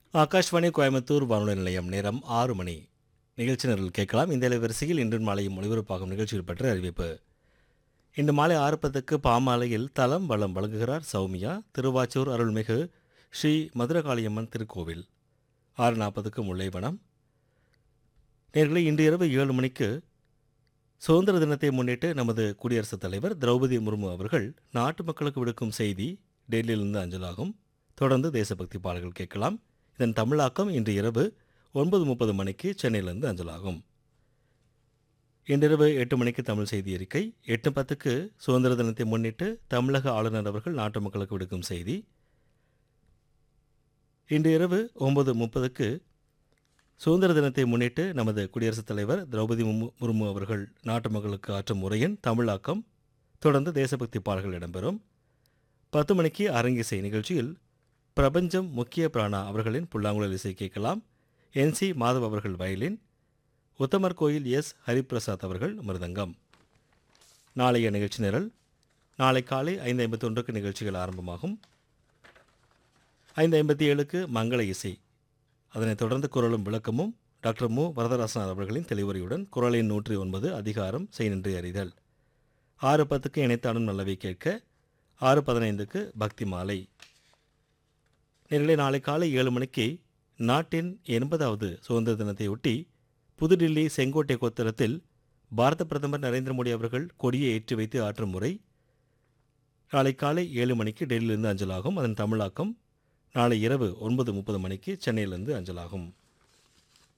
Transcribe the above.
ஆகாஷ்வாணி கோயம்புத்தூர் வானொலி நிலையம் நேரம் ஆறு மணி நிகழ்ச்சி நிரல் கேட்கலாம் இந்த அலைவரிசையில் இன்று மாலையும் ஒளிபரப்பாகும் நிகழ்ச்சிகள் பற்றி அறிவிப்பு இன்று மாலை ஆறு பத்துக்கு பாமாலையில் தலம் வளம் வழங்குகிறார் சௌமியா திருவாச்சூர் அருள்மிகு ஸ்ரீ மதுரகாளியம்மன் திருக்கோவில் ஆறு நாற்பதுக்கு முல்லைவனம் நேர்களை இன்று இரவு ஏழு மணிக்கு சுதந்திர தினத்தை முன்னிட்டு நமது குடியரசுத் தலைவர் திரௌபதி முர்மு அவர்கள் நாட்டு மக்களுக்கு விடுக்கும் செய்தி டெல்லியிலிருந்து அஞ்சலாகும் தொடர்ந்து தேசபக்தி பாடல்கள் கேட்கலாம் இதன் தமிழாக்கம் இன்று இரவு ஒன்பது முப்பது மணிக்கு சென்னையிலிருந்து அஞ்சலாகும் இன்றிரவு எட்டு மணிக்கு தமிழ் செய்தி அறிக்கை எட்டு பத்துக்கு சுதந்திர தினத்தை முன்னிட்டு தமிழக ஆளுநர் அவர்கள் நாட்டு மக்களுக்கு விடுக்கும் செய்தி இன்று இரவு ஒன்பது முப்பதுக்கு சுதந்திர தினத்தை முன்னிட்டு நமது குடியரசுத் தலைவர் திரௌபதி முர்மு- முர்மு அவர்கள் நாட்டு மக்களுக்கு ஆற்றும் உரையின் தமிழாக்கம் தொடர்ந்து தேசபக்தி பாடல்கள் இடம்பெறும் பத்து மணிக்கு அரங்கிசை நிகழ்ச்சியில் பிரபஞ்சம் முக்கிய பிராணா அவர்களின் புல்லாங்குழல் இசை கேட்கலாம் என்சி மாதவ் அவர்கள் வயலின் உத்தமர் கோயில் எஸ் ஹரிபிரசாத் அவர்கள் மிருதங்கம் நாளைய நிகழ்ச்சி நிரல் நாளை காலை ஐந்து ஐம்பத்தொன்றுக்கு நிகழ்ச்சிகள் ஆரம்பமாகும் ஐந்து ஐம்பத்தி ஏழுக்கு மங்கள இசை அதனைத் தொடர்ந்து குரலும் விளக்கமும் டாக்டர் மு வரதராசன் அவர்களின் தெளிவுரையுடன் குரலின் நூற்றி ஒன்பது அதிகாரம் செய்நின்று அறிதல் ஆறு பத்துக்கு இணைத்தாடும் நல்லவை கேட்க ஆறு பதினைந்துக்கு பக்தி மாலை நேர்களே நாளை காலை ஏழு மணிக்கு நாட்டின் எண்பதாவது சுதந்திர தினத்தையொட்டி புதுடில்லி செங்கோட்டை கோத்தரத்தில் பாரத பிரதமர் நரேந்திர மோடி அவர்கள் கொடியை ஏற்றி வைத்து ஆற்றும் முறை நாளை காலை ஏழு மணிக்கு டெல்லியிலிருந்து அஞ்சலாகும் அதன் தமிழாக்கம் நாளை இரவு ஒன்பது முப்பது மணிக்கு சென்னையிலிருந்து அஞ்சலாகும்